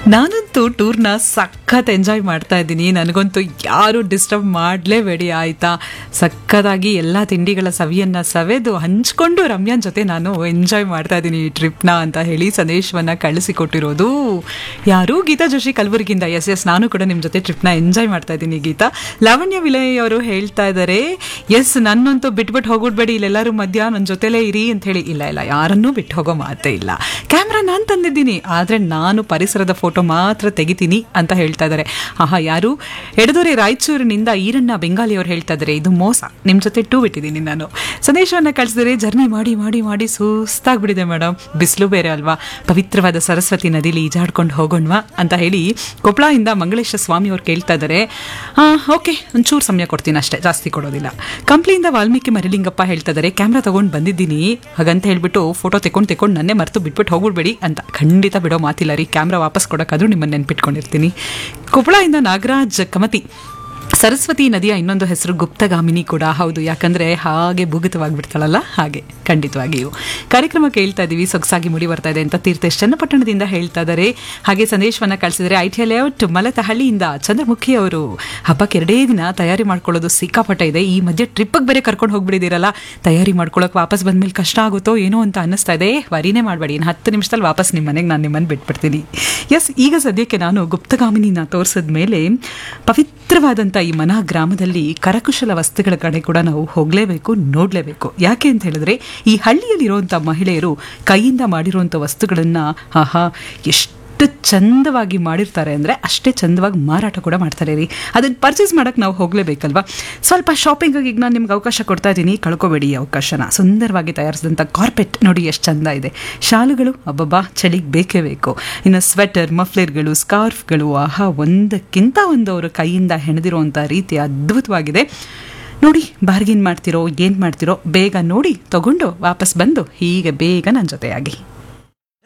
ನಾನಂತೂ ಟೂರ್ನ ಸಖತ್ ಎಂಜಾಯ್ ಮಾಡ್ತಾ ಇದ್ದೀನಿ ನನಗಂತೂ ಯಾರು ಡಿಸ್ಟರ್ಬ್ ಮಾಡಲೇಬೇಡಿ ಆಯಿತಾ ಸಖತ್ತಾಗಿ ಎಲ್ಲ ತಿಂಡಿಗಳ ಸವಿಯನ್ನು ಸವೆದು ಹಂಚ್ಕೊಂಡು ರಮ್ಯಾನ್ ಜೊತೆ ನಾನು ಎಂಜಾಯ್ ಮಾಡ್ತಾ ಇದ್ದೀನಿ ಈ ಟ್ರಿಪ್ನ ಅಂತ ಹೇಳಿ ಸಂದೇಶವನ್ನು ಕಳಿಸಿಕೊಟ್ಟಿರೋದು ಯಾರು ಗೀತಾ ಜೋಶಿ ಕಲಬುರಗಿಯಿಂದ ಎಸ್ ಎಸ್ ನಾನು ಕೂಡ ನಿಮ್ಮ ಜೊತೆ ಟ್ರಿಪ್ನ ಎಂಜಾಯ್ ಮಾಡ್ತಾ ಇದ್ದೀನಿ ಗೀತಾ ಲಾವಣ್ಯ ವಿಲಯ್ ಅವರು ಹೇಳ್ತಾ ಇದ್ದಾರೆ ಎಸ್ ನನ್ನಂತೂ ಬಿಟ್ಬಿಟ್ಟು ಹೋಗ್ಬಿಡ್ಬೇಡಿ ಇಲ್ಲೆಲ್ಲರೂ ಮಧ್ಯ ನನ್ನ ಜೊತೆಲೇ ಇರಿ ಅಂತ ಹೇಳಿ ಇಲ್ಲ ಇಲ್ಲ ಯಾರನ್ನೂ ಬಿಟ್ಟು ಹೋಗೋ ಮಾತೇ ಇಲ್ಲ ಕ್ಯಾಮ್ರಾ ನಾನು ತಂದಿದ್ದೀನಿ ಆದರೆ ನಾನು ಪರಿಸರದ ಫೋಟೋ ಮಾತ್ರ ತೆಗಿತೀನಿ ಅಂತ ಹೇಳ್ತಾ ಇದ್ದಾರೆ ಆಹಾ ಯಾರು ಎಡದೊರೆ ರಾಯಚೂರಿನಿಂದ ಈರಣ್ಣ ಬೆಂಗಾಲಿ ಅವರು ಹೇಳ್ತಾ ಇದ್ದಾರೆ ಇದು ಮೋಸ ನಿಮ್ಮ ಜೊತೆ ಟೂ ಬಿಟ್ಟಿದ್ದೀನಿ ನಾನು ಸಂದೇಶವನ್ನು ಕಳಿಸಿದರೆ ಜರ್ನಿ ಮಾಡಿ ಮಾಡಿ ಮಾಡಿ ಸುಸ್ತಾಗ್ಬಿಟ್ಟಿದೆ ಮೇಡಮ್ ಬಿಸಿಲು ಬೇರೆ ಅಲ್ವಾ ಪವಿತ್ರವಾದ ಸರಸ್ವತಿ ನದಿಲಿ ಈಜಾಡ್ಕೊಂಡು ಹೋಗೋಣವಾ ಅಂತ ಹೇಳಿ ಕೊಪ್ಪಳದಿಂದ ಮಂಗಳೇಶ ಸ್ವಾಮಿ ಅವ್ರು ಕೇಳ್ತಾ ಇದ್ದಾರೆ ಓಕೆ ಒಂಚೂರು ಸಮಯ ಕೊಡ್ತೀನಿ ಅಷ್ಟೇ ಜಾಸ್ತಿ ಕೊಡೋದಿಲ್ಲ ಕಂಪ್ಲಿಯಿಂದ ವಾಲ್ಮೀಕಿ ಮರಿಲಿಂಗಪ್ಪ ಹೇಳ್ತಾ ಇದ್ದಾರೆ ಕ್ಯಾಮ್ರಾ ತಗೊಂಡು ಬಂದಿದ್ದೀನಿ ಹಾಗಂತ ಹೇಳ್ಬಿಟ್ಟು ಫೋಟೋ ತೆಕೊಂಡು ತೆಕೊಂಡು ನನ್ನೇ ಮರೆತು ಬಿಟ್ಬಿಟ್ಟು ಹೋಗ್ಬಿಡ್ಬೇಡಿ ಅಂತ ಖಂಡಿತ ಬಿಡೋ ಮಾತಿಲ್ಲ ರೀ ಕ್ಯಾಮ್ರಾ ವಾಪಸ್ ಕೊಡೋಕ್ಕಾದ್ರೂ ನಿಮ್ಮನ್ನು ನೆನ್ಪಿಟ್ಕೊಂಡಿರ್ತೀನಿ ಕೊಪ್ಪಳದಿಂದ ನಾಗರಾಜ್ ಕಮತಿ ಸರಸ್ವತಿ ನದಿಯ ಇನ್ನೊಂದು ಹೆಸರು ಗುಪ್ತಗಾಮಿನಿ ಕೂಡ ಹೌದು ಯಾಕಂದ್ರೆ ಹಾಗೆ ಭೂಗತವಾಗಿಬಿಡ್ತಾಳಲ್ಲ ಹಾಗೆ ಖಂಡಿತವಾಗಿಯೂ ಕಾರ್ಯಕ್ರಮ ಕೇಳ್ತಾ ಇದ್ದೀವಿ ಸೊಗಸಾಗಿ ಮುಡಿ ಬರ್ತಾ ಇದೆ ಅಂತ ತೀರ್ಥೇಶ್ ಚನ್ನಪಟ್ಟಣದಿಂದ ಹೇಳ್ತಾ ಇದ್ದಾರೆ ಹಾಗೆ ಸಂದೇಶವನ್ನ ಕಳಿಸಿದರೆ ಐ ಟಿ ಲೇಔಟ್ ಮಲತಹಳ್ಳಿಯಿಂದ ಚಂದ್ರಮುಖಿ ಅವರು ಹಬ್ಬಕ್ಕೆ ಎರಡೇ ದಿನ ತಯಾರಿ ಮಾಡ್ಕೊಳ್ಳೋದು ಸಿಕ್ಕಾಪಟ್ಟ ಇದೆ ಈ ಮಧ್ಯೆ ಟ್ರಿಪ್ಗೆ ಬೇರೆ ಕರ್ಕೊಂಡು ಹೋಗ್ಬಿಡಿದಿರಲ್ಲ ತಯಾರಿ ಮಾಡ್ಕೊಳ್ಳೋಕೆ ವಾಪಸ್ ಬಂದ್ಮೇಲೆ ಕಷ್ಟ ಆಗುತ್ತೋ ಏನೋ ಅಂತ ಅನ್ನಿಸ್ತಾ ಇದೆ ವರಿನೇ ಮಾಡಬೇಡಿ ಇನ್ನು ಹತ್ತು ನಿಮಿಷದಲ್ಲಿ ವಾಪಸ್ ನಿಮ್ಮ ಮನೆಗೆ ನಾನು ನಿಮ್ಮನ್ನು ಬಿಟ್ಬಿಡ್ತೀನಿ ಎಸ್ ಈಗ ಸದ್ಯಕ್ಕೆ ನಾನು ಗುಪ್ತಗಾಮಿನಿನ ತೋರಿಸಿದ ಮೇಲೆ ಪವಿತ್ರವಾದಂಥ ಈ ಮನ ಗ್ರಾಮದಲ್ಲಿ ಕರಕುಶಲ ವಸ್ತುಗಳ ಕಡೆ ಕೂಡ ನಾವು ಹೋಗಲೇಬೇಕು ನೋಡಲೇಬೇಕು ಯಾಕೆ ಅಂತ ಹೇಳಿದ್ರೆ ಈ ಹಳ್ಳಿಯಲ್ಲಿರುವಂಥ ಮಹಿಳೆಯರು ಕೈಯಿಂದ ಮಾಡಿರುವಂಥ ವಸ್ತುಗಳನ್ನು ಆಹಾ ಎಷ್ಟು ಚಂದವಾಗಿ ಮಾಡಿರ್ತಾರೆ ಅಂದರೆ ಅಷ್ಟೇ ಚಂದವಾಗಿ ಮಾರಾಟ ಕೂಡ ಮಾಡ್ತಾರೆ ರೀ ಅದನ್ನು ಪರ್ಚೇಸ್ ಮಾಡೋಕ್ಕೆ ನಾವು ಹೋಗಲೇಬೇಕಲ್ವಾ ಸ್ವಲ್ಪ ಶಾಪಿಂಗಿಗೆ ಈಗ ನಾನು ನಿಮ್ಗೆ ಅವಕಾಶ ಕೊಡ್ತಾ ಇದ್ದೀನಿ ಕಳ್ಕೊಬೇಡಿ ಈ ಅವಕಾಶನ ಸುಂದರವಾಗಿ ತಯಾರಿಸಿದಂಥ ಕಾರ್ಪೆಟ್ ನೋಡಿ ಎಷ್ಟು ಚಂದ ಇದೆ ಶಾಲುಗಳು ಅಬ್ಬಬ್ಬಾ ಚಳಿಗೆ ಬೇಕೇ ಬೇಕು ಇನ್ನು ಸ್ವೆಟರ್ ಮಫ್ಲೇರ್ಗಳು ಸ್ಕಾರ್ಫ್ಗಳು ಆಹಾ ಒಂದಕ್ಕಿಂತ ಒಂದು ಅವರು ಕೈಯಿಂದ ಹೆಣೆದಿರುವಂಥ ರೀತಿ ಅದ್ಭುತವಾಗಿದೆ ನೋಡಿ ಬಾರ್ಗಿನ್ ಮಾಡ್ತಿರೋ ಏನು ಮಾಡ್ತಿರೋ ಬೇಗ ನೋಡಿ ತಗೊಂಡು ವಾಪಸ್ ಬಂದು ಹೀಗೆ ಬೇಗ ನನ್ನ ಜೊತೆಯಾಗಿ